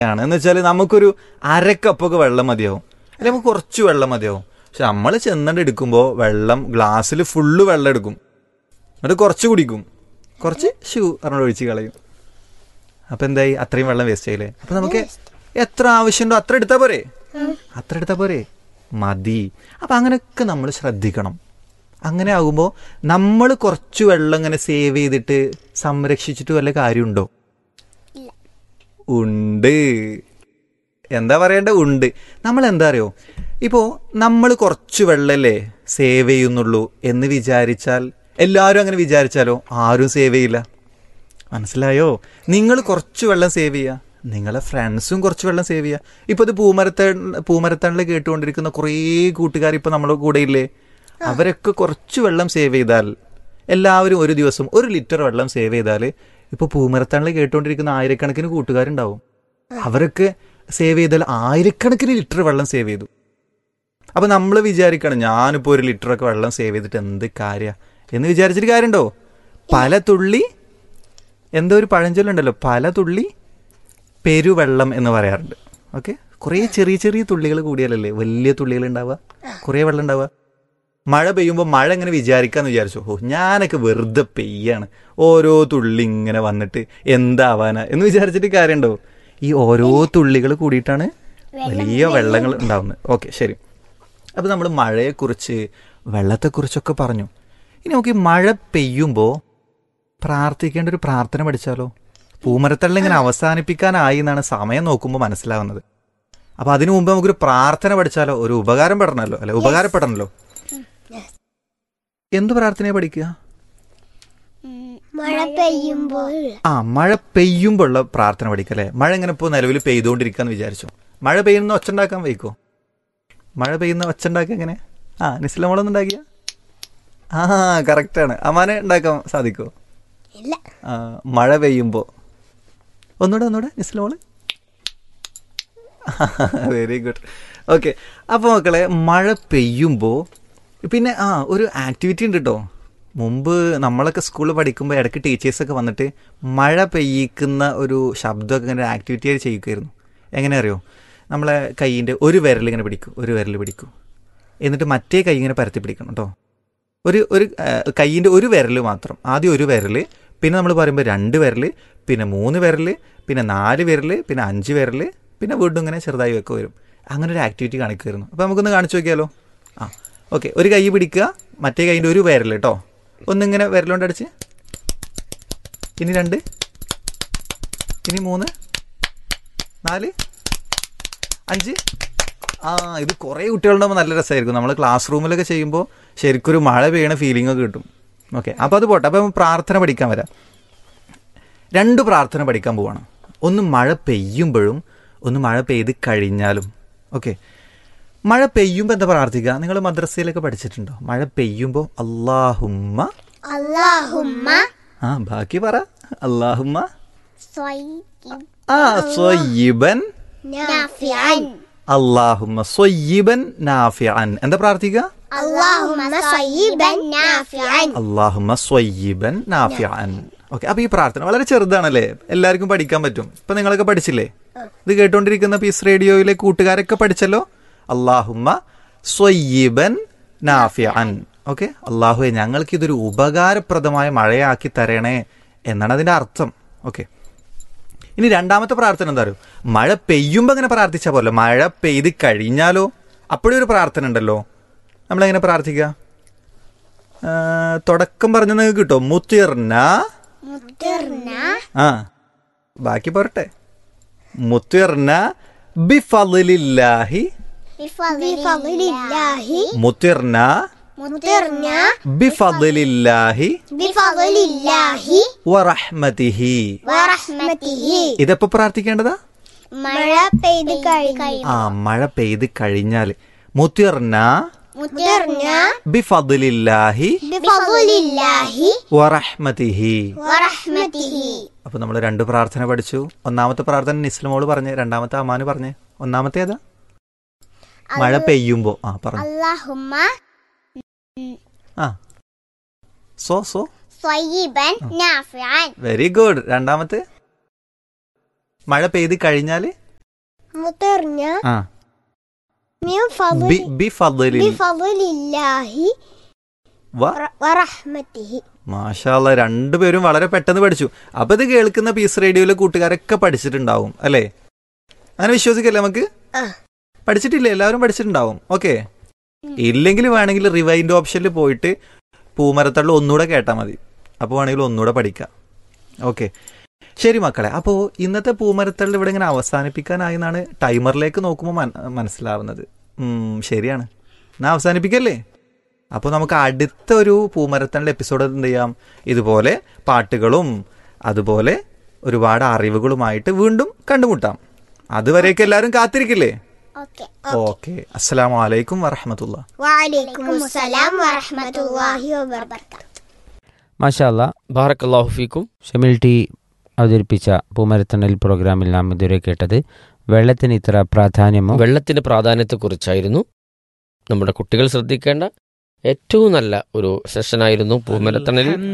ആണ് എന്ന് വെച്ചാൽ നമുക്കൊരു അരക്കപ്പൊക്കെ വെള്ളം മതിയാവും അല്ലെങ്കിൽ നമുക്ക് കുറച്ച് വെള്ളം മതിയാവും പക്ഷെ നമ്മൾ ചെന്നിട്ട് എടുക്കുമ്പോൾ വെള്ളം ഗ്ലാസ്സിൽ ഫുള്ള് വെള്ളം എടുക്കും എന്നിട്ട് കുറച്ച് കുടിക്കും കുറച്ച് ഷൂ പറഞ്ഞ ഒഴിച്ച് കളയും അപ്പൊ എന്തായി അത്രയും വെള്ളം വേസ്റ്റ് ആയില്ലേ അപ്പൊ നമുക്ക് എത്ര ആവശ്യമുണ്ടോ അത്ര എടുത്താ പോരെ അത്ര എടുത്താ പോരെ മതി അപ്പൊ അങ്ങനെയൊക്കെ നമ്മൾ ശ്രദ്ധിക്കണം അങ്ങനെ ആകുമ്പോൾ നമ്മൾ കുറച്ച് വെള്ളം ഇങ്ങനെ സേവ് ചെയ്തിട്ട് സംരക്ഷിച്ചിട്ട് വല്ല കാര്യമുണ്ടോ ഉണ്ട് എന്താ പറയണ്ട ഉണ്ട് നമ്മൾ എന്താ അറിയോ ഇപ്പോൾ നമ്മൾ കുറച്ച് വെള്ളമല്ലേ സേവ് ചെയ്യുന്നുള്ളൂ എന്ന് വിചാരിച്ചാൽ എല്ലാവരും അങ്ങനെ വിചാരിച്ചാലോ ആരും സേവ് ചെയ്യില്ല മനസ്സിലായോ നിങ്ങൾ കുറച്ച് വെള്ളം സേവ് ചെയ്യുക നിങ്ങളെ ഫ്രണ്ട്സും കുറച്ച് വെള്ളം സേവ് ചെയ്യുക ഇപ്പോൾ ഇത് പൂമരത്ത പൂമരത്തണിൽ കേട്ടുകൊണ്ടിരിക്കുന്ന കുറേ കൂട്ടുകാർ ഇപ്പോൾ നമ്മുടെ കൂടെ ഇല്ലേ അവരൊക്കെ കുറച്ച് വെള്ളം സേവ് ചെയ്താൽ എല്ലാവരും ഒരു ദിവസം ഒരു ലിറ്റർ വെള്ളം സേവ് ചെയ്താൽ ഇപ്പോൾ പൂമരത്തണിൽ കേട്ടുകൊണ്ടിരിക്കുന്ന ആയിരക്കണക്കിന് കൂട്ടുകാരുണ്ടാവും അവരൊക്കെ സേവ് ചെയ്താൽ ആയിരക്കണക്കിന് ലിറ്റർ വെള്ളം സേവ് ചെയ്തു അപ്പൊ നമ്മൾ വിചാരിക്കണം ഞാനിപ്പോൾ ഒരു ലിറ്ററൊക്കെ വെള്ളം സേവ് ചെയ്തിട്ട് എന്ത് കാര്യ എന്ന് വിചാരിച്ചിട്ട് കാര്യമുണ്ടോ പല തുള്ളി എന്തോ ഒരു പഴഞ്ചൊല്ലുണ്ടല്ലോ പല തുള്ളി പെരുവെള്ളം എന്ന് പറയാറുണ്ട് ഓക്കെ കുറേ ചെറിയ ചെറിയ തുള്ളികൾ കൂടിയാലല്ലേ വലിയ തുള്ളികൾ ഉണ്ടാവുക കുറേ വെള്ളം ഉണ്ടാവുക മഴ പെയ്യുമ്പോൾ മഴ ഇങ്ങനെ വിചാരിക്കാന്ന് വിചാരിച്ചു ഓ ഞാനൊക്കെ വെറുതെ പെയ്യാണ് ഓരോ തുള്ളി ഇങ്ങനെ വന്നിട്ട് എന്താവാനാ എന്ന് വിചാരിച്ചിട്ട് കാര്യമുണ്ടോ ഈ ഓരോ തുള്ളികൾ കൂടിയിട്ടാണ് വലിയ വെള്ളങ്ങൾ ഉണ്ടാവുന്നത് ഓക്കെ ശരി അപ്പോൾ നമ്മൾ മഴയെക്കുറിച്ച് വെള്ളത്തെക്കുറിച്ചൊക്കെ പറഞ്ഞു ഇനി നമുക്ക് ഈ മഴ പെയ്യുമ്പോൾ പ്രാർത്ഥിക്കേണ്ട ഒരു പ്രാർത്ഥന പഠിച്ചാലോ പൂമരത്തള്ളിൽ ഇങ്ങനെ അവസാനിപ്പിക്കാനായി എന്നാണ് സമയം നോക്കുമ്പോൾ മനസ്സിലാവുന്നത് അപ്പോൾ അതിനു മുമ്പ് നമുക്കൊരു പ്രാർത്ഥന പഠിച്ചാലോ ഒരു ഉപകാരം പെടണമല്ലോ അല്ലെ ഉപകാരപ്പെടണമല്ലോ എന്ത് പ്രാർത്ഥനയെ പഠിക്കുക മഴ പെയ്യുമ്പോൾ ആ മഴ പെയ്യുമ്പോഴുള്ള പ്രാർത്ഥന പഠിക്കുക അല്ലേ മഴ ഇങ്ങനെ ഇപ്പോൾ നിലവിൽ പെയ്തുകൊണ്ടിരിക്കാന്ന് വിചാരിച്ചു മഴ പെയ്യുന്ന ഒച്ച ഉണ്ടാക്കാൻ വയ്ക്കോ മഴ പെയ്യുന്ന ഒച്ച ഉണ്ടാക്കുക എങ്ങനെ ആ നിസ്ലമോളൊന്നും ഉണ്ടാക്കിയ ആ കറക്റ്റാണ് അമാനെ ഉണ്ടാക്കാൻ സാധിക്കോ ഇല്ല ആ, മഴ പെയ്യുമ്പോൾ ഒന്നുകൂടെ ഒന്നുകൂടെ നിസ്ലമോള് വെരി ഗുഡ് ഓക്കെ അപ്പോൾ മക്കളെ മഴ പെയ്യുമ്പോൾ പിന്നെ ആ ഒരു ആക്ടിവിറ്റി ഉണ്ട് കേട്ടോ മുമ്പ് നമ്മളൊക്കെ സ്കൂളിൽ പഠിക്കുമ്പോൾ ഇടയ്ക്ക് ടീച്ചേഴ്സൊക്കെ വന്നിട്ട് മഴ പെയ്യിക്കുന്ന ഒരു ശബ്ദമൊക്കെ ഇങ്ങനെ ആക്ടിവിറ്റി ആയിട്ട് ചെയ്യുമായിരുന്നു എങ്ങനെ അറിയോ നമ്മളെ കൈയിൻ്റെ ഒരു വിരൽ ഇങ്ങനെ പിടിക്കും ഒരു വിരൽ പിടിക്കും എന്നിട്ട് മറ്റേ കൈ ഇങ്ങനെ പരത്തി പിടിക്കണം കേട്ടോ ഒരു ഒരു കൈയിൻ്റെ ഒരു വിരൽ മാത്രം ആദ്യം ഒരു വിരൽ പിന്നെ നമ്മൾ പറയുമ്പോൾ രണ്ട് വിരൽ പിന്നെ മൂന്ന് വിരൽ പിന്നെ നാല് വിരൽ പിന്നെ അഞ്ച് വിരൽ പിന്നെ വീണ്ടും ഇങ്ങനെ ചെറുതായി വെക്കുക വരും അങ്ങനെ ഒരു ആക്ടിവിറ്റി കാണിക്കുമായിരുന്നു അപ്പോൾ നമുക്കൊന്ന് കാണിച്ചു നോക്കിയാലോ ആ ഓക്കെ ഒരു കൈ പിടിക്കുക മറ്റേ കൈയിൻ്റെ ഒരു വിരൽ കേട്ടോ ഒന്നിങ്ങനെ വിരലുകൊണ്ട് അടിച്ച് ഇനി രണ്ട് ഇനി മൂന്ന് നാല് അഞ്ച് ആ ഇത് കുറേ കുട്ടികളുണ്ടാകുമ്പോൾ നല്ല രസമായിരിക്കും നമ്മൾ ക്ലാസ് റൂമിലൊക്കെ ചെയ്യുമ്പോൾ ശരിക്കൊരു മഴ പെയ്യണ ഫീലിംഗ് ഒക്കെ കിട്ടും ഓക്കെ അപ്പോൾ അത് പോട്ടെ അപ്പോൾ പ്രാർത്ഥന പഠിക്കാൻ വരാം രണ്ട് പ്രാർത്ഥന പഠിക്കാൻ പോവാണ് ഒന്ന് മഴ പെയ്യുമ്പോഴും ഒന്ന് മഴ പെയ്ത് കഴിഞ്ഞാലും ഓക്കെ മഴ പെയ്യുമ്പോൾ എന്താ പ്രാർത്ഥിക്കുക നിങ്ങൾ മദ്രസയിലൊക്കെ പഠിച്ചിട്ടുണ്ടോ മഴ പെയ്യുമ്പോൾ അള്ളാഹുമ്മ അല്ലാഹുമ്മ ആ ബാക്കി പറ അള്ളാഹുമ്മ സ്വയ്യിബ് ആ സ്വയ്യിബൻ നാഫിഅൻ അള്ളാഹുമ്മ സ്വയ്യിബൻ നാഫിഅൻ എന്താ പ്രാർത്ഥിക്കുക അല്ലാഹുമ്മ സ്വയ്യിബൻ നാഫിഅൻ അള്ളാഹുമ്മ സ്വയ്യിബൻ നാഫിഅൻ ഓക്കെ അപ്പൊ ഈ പ്രാർത്ഥന വളരെ ചെറുതാണല്ലേ എല്ലാവർക്കും പഠിക്കാൻ പറ്റും ഇപ്പൊ നിങ്ങളൊക്കെ പഠിച്ചില്ലേ ഇത് കേട്ടോണ്ടിരിക്കുന്ന പീസ് റേഡിയോയിലെ കൂട്ടുകാരൊക്കെ പഠിച്ചല്ലോ അള്ളാഹുമ്മ സ്വയ്യിബൻ നാഫിഅൻ ഓക്കെ അള്ളാഹുവെ ഞങ്ങൾക്ക് ഇതൊരു ഉപകാരപ്രദമായ മഴയാക്കി തരണേ എന്നാണ് അതിന്റെ അർത്ഥം ഓക്കെ ഇനി രണ്ടാമത്തെ പ്രാർത്ഥന എന്താ അറിയോ മഴ പെയ്യുമ്പോൾ അങ്ങനെ പ്രാർത്ഥിച്ചാൽ പോലെ മഴ പെയ്ത് കഴിഞ്ഞാലോ അപ്പോഴും ഒരു പ്രാർത്ഥന ഉണ്ടല്ലോ നമ്മളെങ്ങനെ പ്രാർത്ഥിക്കുക ആ, തുടക്കം പറഞ്ഞ നിങ്ങൾക്ക് കിട്ടും മുത്തിർന മുത്തിർന ആ ബാക്കി പോരട്ടെ മുത്തിർന ബിഫലില്ലാഹി ബിഫളില്ലാഹി മുത്തിർന മുത്തിർന ബിഫലില്ലാഹി ബിഫളില്ലാഹി വറഹ്മതിഹി വറഹ്മതിഹി ഇതെപ്പോ പ്രാർത്ഥിക്കേണ്ടതാ മഴ പെയ്ത് കഴിഞ്ഞു ആ മഴ പെയ്ത് കഴിഞ്ഞാൽ മുത്തിർന മുത്തിർന ബിഫലില്ലാഹി ബിഫളില്ലാഹി വറഹ്മതിഹി വറഹ്മതിഹി അപ്പൊ നമ്മൾ രണ്ട് പ്രാർത്ഥന പഠിച്ചു ഒന്നാമത്തെ പ്രാർത്ഥന നിസ്ലമോള് പറഞ്ഞ് രണ്ടാമത്തെ അമാന് പറഞ്ഞ് ഒന്നാമത്തെ ഏതാ മഴ പെയ്യുമ്പോ ആ പറഞ്ഞു അല്ലാഹുമ്മ ആ സോ സോ സ്വയ്യിബൻ നാഫിഅൻ വെരി ഗുഡ് രണ്ടാമത്തെ മഴ പെയ്ത് കഴിഞ്ഞാല് مطرنا ആ من فضل ബി ബി ഫضലിൽ بفضل الله വ ور- ورحمته മാഷാല്ല രണ്ടുപേരും വളരെ പെട്ടെന്ന് പഠിച്ചു അപ്പൊ ഇത് കേൾക്കുന്ന പീസ് റേഡിയോയിലെ കൂട്ടുകാരൊക്കെ പഠിച്ചിട്ടുണ്ടാവും അല്ലേ അങ്ങനെ വിശ്വസിക്കല്ലേ നമുക്ക് ആ. പഠിച്ചിട്ടില്ലേ എല്ലാവരും പഠിച്ചിട്ടുണ്ടാവും ഓക്കെ ഇല്ലെങ്കിൽ വേണമെങ്കിൽ റിവൈൻഡ് ഓപ്ഷനിൽ പോയിട്ട് പൂമരത്തള്ള ഒന്നുകൂടെ കേട്ടാൽ മതി അപ്പോൾ വേണമെങ്കിൽ ഒന്നുകൂടെ പഠിക്കാം ഓക്കെ ശരി മക്കളെ അപ്പോൾ ഇന്നത്തെ പൂമരത്തള്ള ഇവിടെ ഇങ്ങനെ അവസാനിപ്പിക്കാനായി എന്നാണ് ടൈമറിലേക്ക് നോക്കുമ്പോൾ മന- മനസ്സിലാവുന്നത് ഉം, ശരിയാണ് എന്നാ അവസാനിപ്പിക്കല്ലേ അപ്പോൾ നമുക്ക് അടുത്ത ഒരു പൂമരത്തണിൻ്റെ എപ്പിസോഡ് എന്ത് ചെയ്യാം ഇതുപോലെ പാട്ടുകളും അതുപോലെ ഒരുപാട് അറിവുകളുമായിട്ട് വീണ്ടും കണ്ടുമുട്ടാം അതുവരേക്ക് എല്ലാവരും കാത്തിരിക്കില്ലേ اوكي ഓക്കെ അസ്സലാമു അലൈക്കും വറഹമത്തുള്ള وعليكم السلام ورحمة الله وبركاته മാഷാല്ല ബാറക്കല്ലാഹു ഫീക്കും ഷമിൽ ടി അവതരിപ്പിച്ച പൂമരത്തണൽ പ്രോഗ്രാമിൽ നാം ഇതുവരെ കേട്ടത് വെള്ളത്തിന് ഇത്ര പ്രാധാന്യമോ വെള്ളത്തിന്റെ പ്രാധാന്യത്തെക്കുറിച്ചായിരുന്നു നമ്മുടെ കുട്ടികൾ ശ്രദ്ധിക്കേണ്ട ഏറ്റവും നല്ല ഒരു സെഷനായിരുന്നു പൂമരത്തണലിൽ